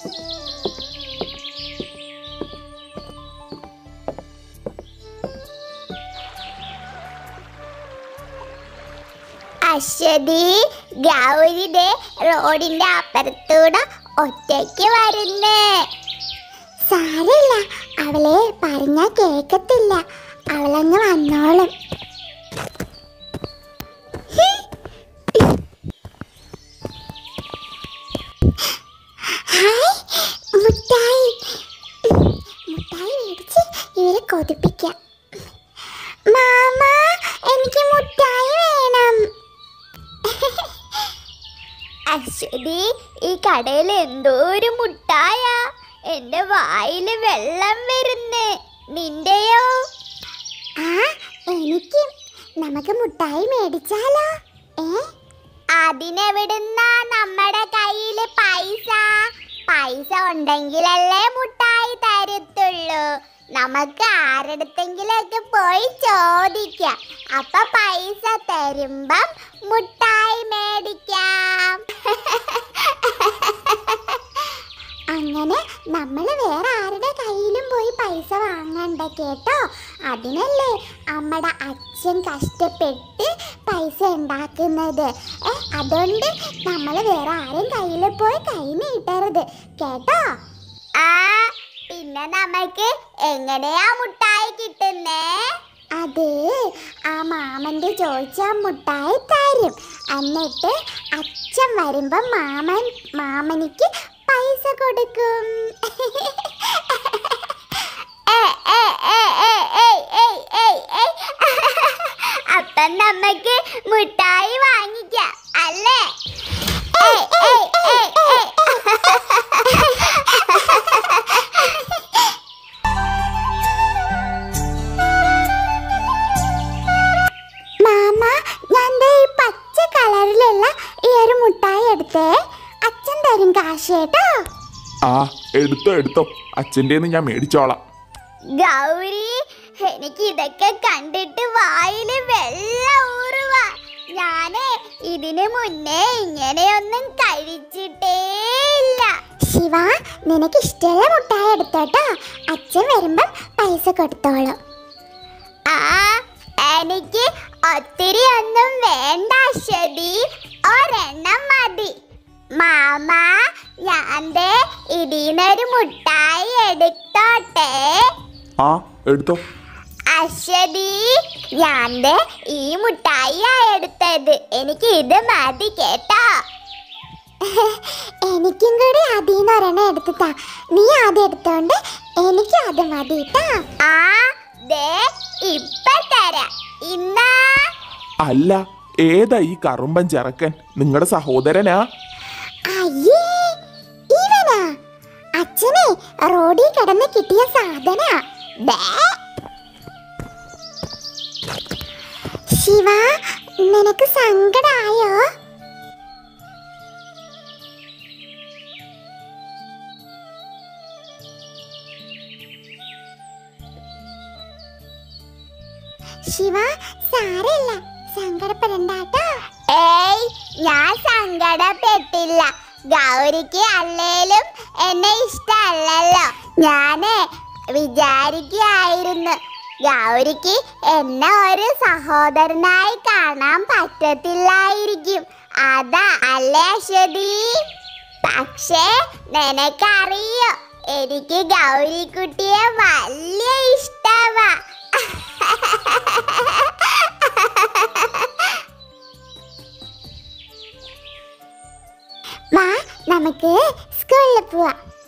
അശ്വതി ഗൗരിടെ റോഡിന്റെ അപ്പുറത്തൂടെ ഒറ്റയ്ക്ക് വരുന്നേ സാരമില്ല അവളെ പറഞ്ഞാ കേക്കത്തില്ല അവളങ്ങ് വന്നോളും ഹായ് മുട്ടായി മുട്ടായി മേടിച്ച് ഇവരെ കൊതിപ്പിക്കാം മാമ എനിക്ക് മുട്ടായി വേണം അശ്വതി ഈ കടയിൽ എന്തോ ഒരു മുട്ടായാ എന്റെ വായില് വെള്ളം വരുന്നേ നിന്റെയോ ആ എനിക്ക് നമുക്ക് മുട്ടായി മേടിച്ചാലോ ഏ അതിനെവിടുന്നാ നമ്മുടെ കയ്യില് പൈസ പൈസ ഉണ്ടെങ്കിലല്ലേ മുട്ടായി തരത്തുള്ളൂ നമുക്ക് ആരടുത്തെങ്കിലൊക്കെ പോയി ചോദിക്കാം അപ്പൊ പൈസ തരുമ്പം മുട്ടായി മേടിക്കാം അങ്ങനെ നമ്മൾ വേറെ ആരുടെ കയ്യിലും പോയി പൈസ വാങ്ങണ്ട കേട്ടോ അതിനല്ലേ നമ്മുടെ അച്ഛൻ കഷ്ടപ്പെട്ട് പൈസ ഉണ്ടാക്കുന്നത് ഏ അതുകൊണ്ട് നമ്മൾ വേറെ ആരും കയ്യിൽ പോയി കൈ നീട്ടരുത് കേട്ടോ ആ പിന്നെ നമുക്ക് എങ്ങനെയാ മുട്ടായി കിട്ടുന്നേ അത് ആ മാമന്റെ ചോദിച്ച മുട്ടായി തരും എന്നിട്ട് അച്ഛൻ വരുമ്പോ മാമൻ മാമനിക്ക് പൈസ കൊടുക്കും ഏ, ഏ, ഏ, ഏ, ഏയ്, ഏയ്, ഏയ്, ഏയ്. അപ്പം നമുക്ക് മുട്ടായി വാങ്ങിക്കാം അല്ലേ ഏയ്, ഏയ്, ഏയ്, ഏയ്. മാമ ഞാൻ ദേ ഈ പച്ച കളറിലുള്ള ഈ ഒരു മുട്ടായി എടുത്തേ അച്ഛൻ തരും കാശ് കേട്ടോ ആ എടുത്തോ എടുത്തോ അച്ഛൻ്റെ ഞാൻ മേടിച്ചോളാം ഗൗരി എനിക്ക് ഇതൊക്കെ കണ്ടിട്ട് വായില് വെള്ളം ഊറുക ഞാന് ഇതിനു മുന്നേ ഇങ്ങനെയൊന്നും കഴിച്ചിട്ടേ ഇല്ല ശിവ നിനക്ക് ഇഷ്ടമുള്ള മുട്ടായി എടുത്തോട്ടോ അച്ഛൻ വരുമ്പം പൈസ കൊടുത്തോളൂ ആ എനിക്ക് ഒത്തിരി ഒന്നും വേണ്ട അശ്വതി ഒരെണ്ണം മതി മാമ ഞാൻ ദേ ഇതിനൊരു മുട്ടായി എടുത്തോട്ടെ ആ എടുത്തോ അശ്വതി ഞാൻ ദേ ഈ മുട്ടായിയാ എടുത്തത് എനിക്ക് ഇത് മതി കേട്ടോ എനിക്കും കൂടി അതിന്ന് ഒരെണ്ണം എടുത്തിട്ടാ നീ ആദ്യം എടുത്തോണ്ട് എനിക്ക് അത് മതി ട്ടാ. ആ ദേ ഇപ്പൊ തരാം ഇന്നാ അല്ല ഏതാ ഈ കറുമ്പൻ ചെറുക്കൻ നിങ്ങളുടെ സഹോദരനാ അയ്യേ ഇവനാ അച്ഛനെ റോഡിൽ കിടന്ന് കിട്ടിയ സാധന ശിവ നിനക്ക് സങ്കടായോ ശിവ സാരല്ല സങ്കടപ്പെടണ്ടാട്ടോ ഏയ് ഞാൻ സങ്കടപ്പെട്ടില്ല ഗൗരിക്ക് അല്ലേലും എന്നെ ഇഷ്ടമല്ലല്ലോ ഞാന് വിചാരിക്കുകയായിരുന്നു ഗൗരിക്ക് എന്നെ ഒരു സഹോദരനായി കാണാൻ പറ്റത്തില്ലായിരിക്കും അതാ അല്ലേ അശ്വതി പക്ഷേ നിനക്കറിയോ എനിക്ക് ഗൗരിക്കുട്ടിയെ വലിയ ഇഷ്ടമാ വാ നമുക്ക് സ്കൂളിൽ പോവാം